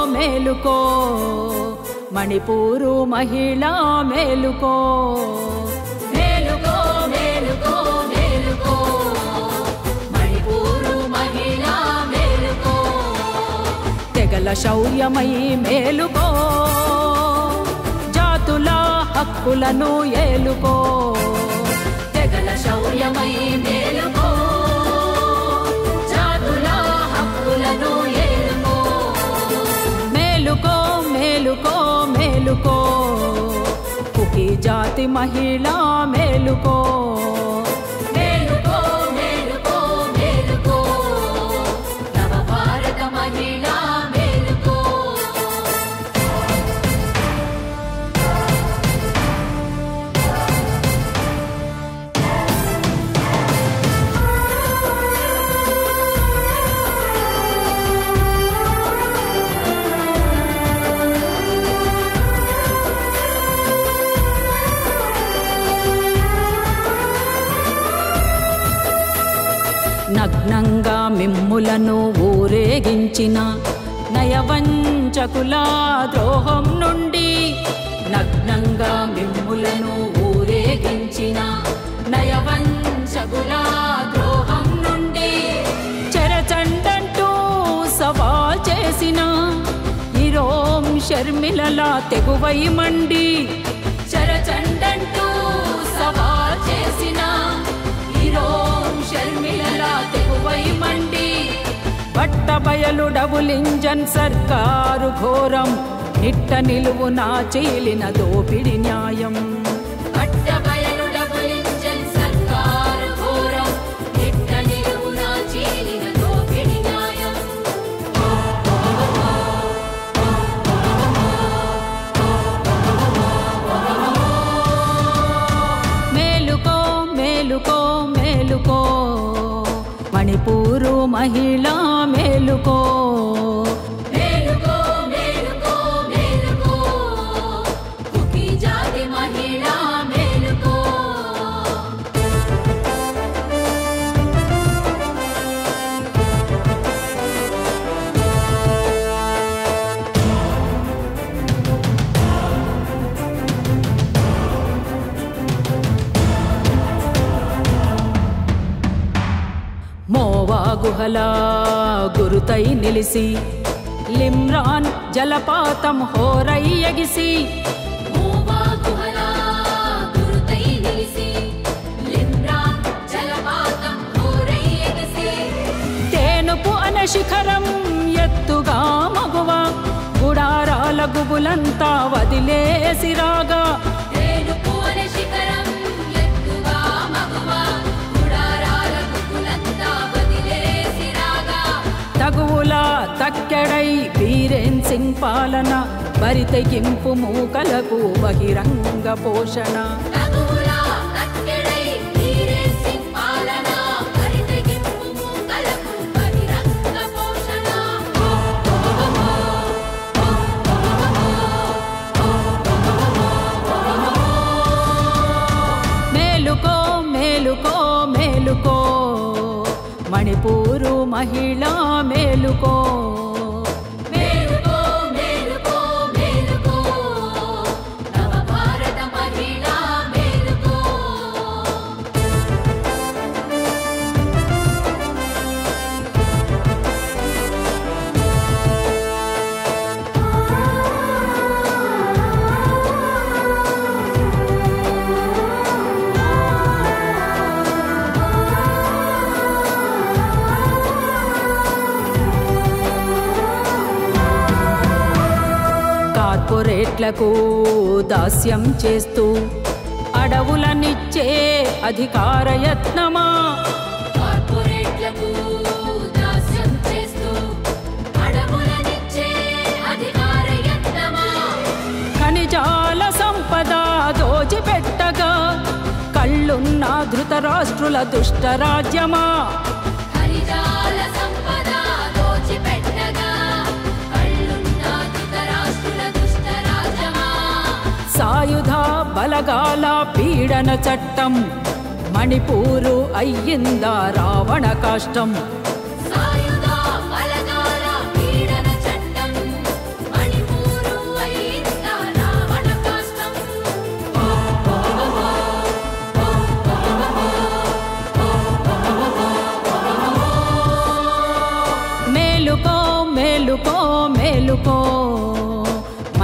మేలుకో మణిపూరు మహిళా మేలుకో మేలుకో మేలుకో మేలుకో మణిపూరు మహిళా మేలుకో తెగల శౌర్యమై మేలుకో జాతుల హక్కులను ఏలుకో తెగల శౌర్యమై మేలుకో జాతుల హక్కులను ఏలుకో మేలుకో మేలుకో మేలుకో కుకి జాతి మహిళా మేలుకో మేలుకో మేలుకో మేలుకో నవ భారత మహిళా మేలుకో నగ్నంగా మిమ్ములను ఊరేగించిన నయవంచకుల ద్రోహం నుండి నగ్నంగా మిమ్ములను ఊరేగించిన నయవంచకుల ద్రోహం నుండి చెరచండంటూ సవాల్ చేసిన ఇరోం షర్మిలలా తెగువై మండి చెరచండంటూ సవాల్ చేసిన ఇరోం షర్మిలలా తెగువై మండి బట్టబయలు డబుల్ ఇంజన్ సర్కారు ఘోరం నిట్ట నిలువునా చీలిన దోపిడి న్యాయం బట్టబయలు డబుల్ ఇంజన్ సర్కారు ఘోరం నిట్ట నిలువునా చీలిన దోపిడి న్యాయం మేలుకో మేలుకో మేలుకో మణిపూరు మహిళా మేలుకో మేలుకో మేలుకో మేలుకో కుకి జాతి మహిళా మేలుకో మోవా గుహల గురుతై నిలిసి లిమ్రాన్ జలపాతం హోరై ఎగిసి మోవా గుహల గురుతై నిలిసి లిమ్రాన్ జలపాతం హోరై ఎగసి తేనుపు అనే శిఖరం ఎత్తుగా మగువ గుడారాల గుబులంతా వదిలేసి రాగా రేణుపు అనే శిఖరం ఎత్తుగా మగువ గుడారాల గుప్పులంతా వదిలేసి రాగా తగువుల తక్కెడై బీరేన్ సింగ్ పాలన బరితెగింపు మూకలకు బహిరంగ పోషణ తగువులా తక్కెడై వీరే సింగ్ పాలన పరితెగింపు మూకలకు బహిరంగ పోషణ మేలుకో మేలుకో మేలుకో మణిపూరు మహిళా మేలుకో మేలుకో మేలుకో మేలుకో నవ భారత మహిళా మేలుకో కార్పొరేట్లకు దాస్యం చేస్తూ అడవులనిచ్చే అధికార యత్నమా కార్పొరేట్లకు దాస్యం చేస్తూ అడవులనిచ్చే అధికార యత్నమా ఖనిజాల సంపద దోచిపెట్టగా కళ్ళున్న ధృతరాష్ట్రుల దుష్ట రాజ్యమా ఖనిజాల సంపద దోచిపెట్టగా కళ్ళున్న ధృతరాష్ట్రుల దుష్ట రాజ్యమా సాయుధ బలగాల పీడన చట్టం మణిపూరు అయ్యిందా రావణ కాష్టం సాయుధ బలగాల పీడన చట్టం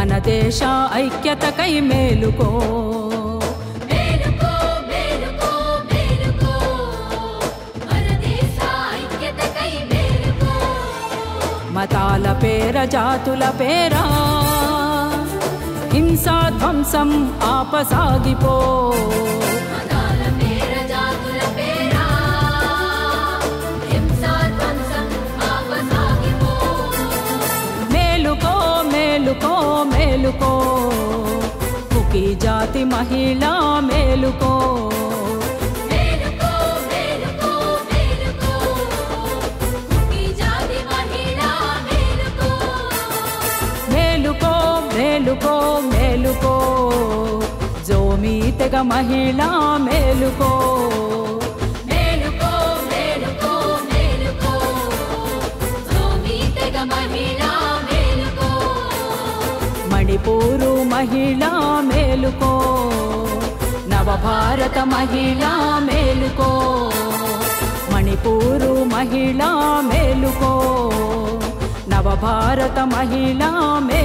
మన దేశ ఐక్యతకై మేలుకో మేలుకో మేలుకో మేలుకో మన దేశ ఐక్యతకై మేలుకో మతాల పేర జాతుల పేరా హింసా ధ్వంసం ఆపసాగిపో మతాల పేర జాతుల పేరా హింసా ధ్వంసం ఆపసాగిపో మేలుకో మేలుకో మేలుకో కుకి జాతి మహిళా మేలుకో మేలుకో మేలుకో మేలుకో ఈ జాతి మహిళ మేలుకో మేలుకో మేలుకో మేలుకో జోమి తెగ మహిళా మేలుకో మేలుకో మేలుకో మేలుకో భూమి తెగ మహిళ మేలుకో మణిపూరు మహిళా మేలుకో నవభారత మహిళా మేలుకో మణిపూరు మహిళా మేలుకో నవభారత మహిళా మేలుకో